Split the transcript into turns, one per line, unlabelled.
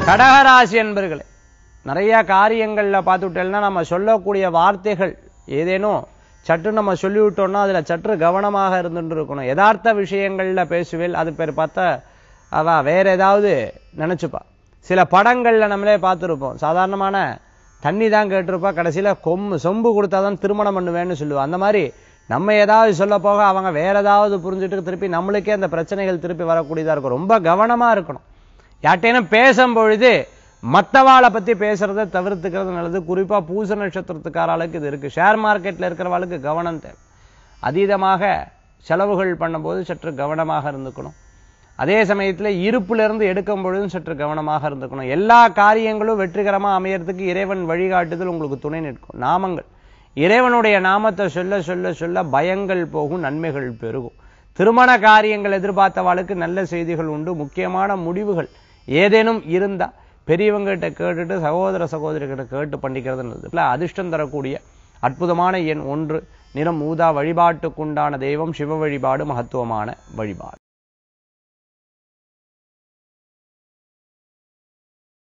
கடகராசி என்பர்களே நிறைய காரியங்கள்ல பார்த்துட்டேன்னா நம்ம சொல்லக்கூடிய வார்த்தைகள் ஏதேனும் சற்று நம்ம சொல்லிவிட்டோம்னா அதுல சற்று கவனமாக இருந்துட்டு இருக்கணும் யதார்த்த விஷயங்கள்ல பேசுவேல் அது பேர் பார்த்தா அவ வேற ஏதாவது நினைச்சுப்பா சில படங்கள்ல நம்மளே பார்த்துருப்போம் சாதாரணமான தண்ணி தான் கேட்டிருப்பா கடைசியில கொம்பு சொம்பு கொடுத்தாதான் திருமணம் பண்ணுவேன்னு சொல்லுவா அந்த மாதிரி நம்ம ஏதாவது சொல்ல போக அவங்க வேற ஏதாவது புரிஞ்சுட்டு திருப்பி நம்மளுக்கே அந்த பிரச்சனைகள் திருப்பி வரக்கூடியதா இருக்கும் ரொம்ப கவனமா இருக்கணும் யார்ட்டேனும் பேசும் பொழுது மத்தவாளை பத்தி பேசுறதை தவிர்த்துக்கிறது நல்லது குறிப்பா பூச நட்சத்திரத்துக்காராளுக்கு இது இருக்கு ஷேர் மார்க்கெட்ல இருக்கிறவாளுக்கு கவனம் தேவை அதீதமாக செலவுகள் பண்ணும்போது சற்று கவனமாக இருந்துக்கணும் அதே சமயத்துல இருப்புல இருந்து எடுக்கும் பொழுதும் சற்று கவனமாக இருந்துக்கணும் எல்லா காரியங்களும் வெற்றிகரமா அமையறதுக்கு இறைவன் வழிகாட்டுதல் உங்களுக்கு துணை நிற்கும் நாமங்கள் இறைவனுடைய நாமத்தை சொல்ல சொல்ல சொல்ல பயங்கள் போகும் நன்மைகள் பெருகும் திருமண காரியங்கள் எதிர்பார்த்தவாளுக்கு நல்ல செய்திகள் உண்டு முக்கியமான முடிவுகள் ஏதேனும் இருந்தா பெரியவங்ககிட்ட கேட்டுட்டு சகோதர சகோதரிகிட்ட கேட்டு பண்ணிக்கிறது நல்லது இல்ல அதிர்ஷ்டம் தரக்கூடிய அற்புதமான எண் ஒன்று நிறம் ஊதா வழிபாட்டுக்குண்டான தெய்வம் சிவ வழிபாடு மகத்துவமான வழிபாடு